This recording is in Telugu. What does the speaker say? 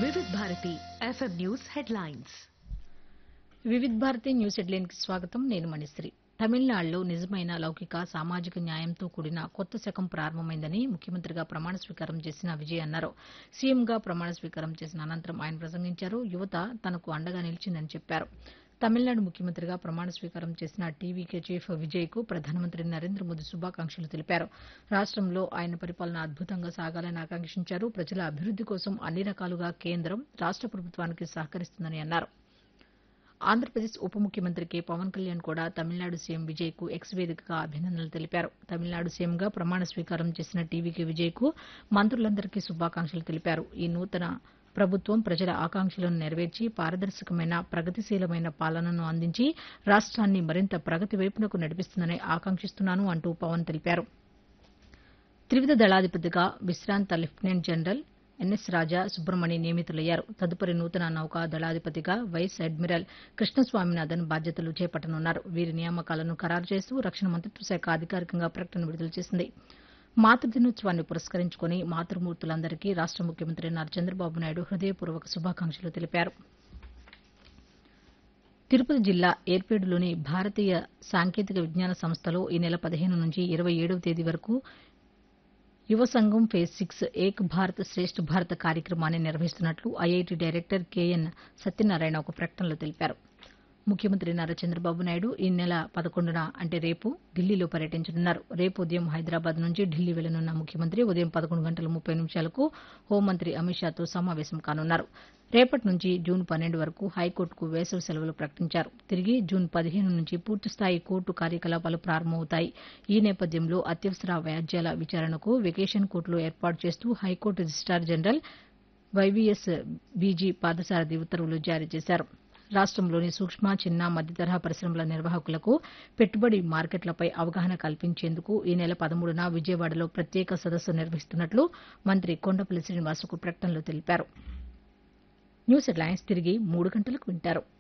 వివిధ Bharati FM news headlines Vividh Bharati news హెడ్లైన్కి స్వాగతం నేను మణిశ్రీ తమిళనాడులో నిజమైన లౌకిక సామాజిక న్యాయంతో కూడిన కొత్త శకం ప్రారంభమైందని ముఖ్యమంత్రిగా ప్రమాణ స్వీకారం చేసిన విజయ్ అన్నారు సీఎంగా ప్రమాణ స్వీకారం చేసిన అనంతరం ఆయన ప్రసంగించారు యువత తనకు అండగా నిలిచిందని చెప్పారు తమిళనాడు ముఖ్యమంత్రిగా ప్రమాణ స్వీకారం చేసిన టీవీకే చీఫ్ విజయ్ కు ప్రధానమంత్రి నరేంద్ర మోదీ శుభాకాంక్షలు తెలిపారు రాష్టంలో ఆయన పరిపాలన అద్భుతంగా సాగాలని ఆకాంక్షించారు ప్రజల అభివృద్ది కోసం అన్ని రకాలుగా కేంద్రం రాష్ట ప్రభుత్వానికి సహకరిస్తుందని అన్నారు ఆంధ్రప్రదేశ్ ఉప ముఖ్యమంత్రి కె పవన్ కళ్యాణ్ కూడా తమిళనాడు సీఎం విజయ్ కు ఎక్స్ వేదికగా అభినందనలు తెలిపారు తమిళనాడు సీఎంగా ప్రమాణ స్వీకారం చేసిన టీవీకే విజయ్ కు మంత్రులందరికీ శుభాకాంక్షలు తెలిపారు ఈ నూతన ప్రభుత్వం ప్రజల ఆకాంక్షలను నెరవేర్చి పారదర్శకమైన ప్రగతిశీలమైన పాలనను అందించి రాష్ట్రాన్ని మరింత ప్రగతి వైపునకు నడిపిస్తుందని ఆకాంక్షిస్తున్నాను అంటూ పవన్ తెలిపారు త్రివిధ దళాధిపతిగా విశ్రాంత lieutenant general NS Raja Subramani నియమితులయ్యారు తదుపరి నూతన నౌకా దళాధిపతిగా వైస్ అడ్మిరల్ కృష్ణస్వామినాథన్ బాధ్యతలు చేపట్టనున్నారు వీరి నియామకాలను ఖరారు చేస్తూ రక్షణ మంత్రిత్వ శాఖ అధికారికంగా ప్రకటన విడుదల చేసింది మాతృదినోత్సవాన్ని పురస్కరించుకుని మాతృమూర్తులందరికీ రాష్ట ముఖ్యమంత్రి నారా చంద్రబాబు నాయుడు హృదయపూర్వక శుభాకాంక్షలు తెలిపారు తిరుపతి జిల్లా ఏర్పేడులోని భారతీయ సాంకేతిక విజ్ఞాన సంస్థలో ఈ నెల పదిహేను నుంచి ఇరవై ఏడవ తేదీ వరకు యువ సంఘం ఫేజ్ సిక్స్ ఏక్ భారత్ శ్రేష్ఠ భారత్ కార్యక్రమాన్ని నిర్వహిస్తున్నట్లు ఐఐటి డైరెక్టర్ కెఎన్ సత్యనారాయణ ఒక ప్రకటనలో తెలిపారు ముఖ్యమంత్రి నారా చంద్రబాబు నాయుడు ఈ నెల పదకొండున అంటే రేపు ఢిల్లీలో పర్యటించనున్నారు రేపు ఉదయం హైదరాబాద్ నుంచి ఢిల్లీ వెళ్లనున్న ముఖ్యమంత్రి ఉదయం పదకొండు గంటల ముప్పై నిమిషాలకు హోంమంత్రి అమిత్ షాతో సమావేశం కానున్నారు రేపటి నుంచి జూన్ పన్నెండు వరకు హైకోర్టుకు వేసవి సెలవులు ప్రకటించారు తిరిగి జూన్ పదిహేను నుంచి పూర్తిస్థాయి కోర్టు కార్యకలాపాలు ప్రారంభమవుతాయి ఈ నేపథ్యంలో అత్యవసర వ్యాజ్యాల విచారణకు వెకేషన్ కోర్టులు ఏర్పాటు చేస్తూ high court registrar general YVS BG Parthasarathy ఉత్తర్వులు జారీ చేశారు రాష్టంలోని సూక్ష్మ చిన్న మధ్యతరహా పరిశ్రమల నిర్వాహకులకు పెట్టుబడి మార్కెట్లపై అవగాహన కల్పించేందుకు ఈ నెల పదమూడున విజయవాడలో ప్రత్యేక సదస్సు నిర్వహిస్తున్నట్లు మంత్రి కొండపల్లి శ్రీనివాస్ ఒక ప్రకటనలో తెలిపారు న్యూస్ హెడ్లైన్స్ తిరిగి మూడు గంటలకు వింటారు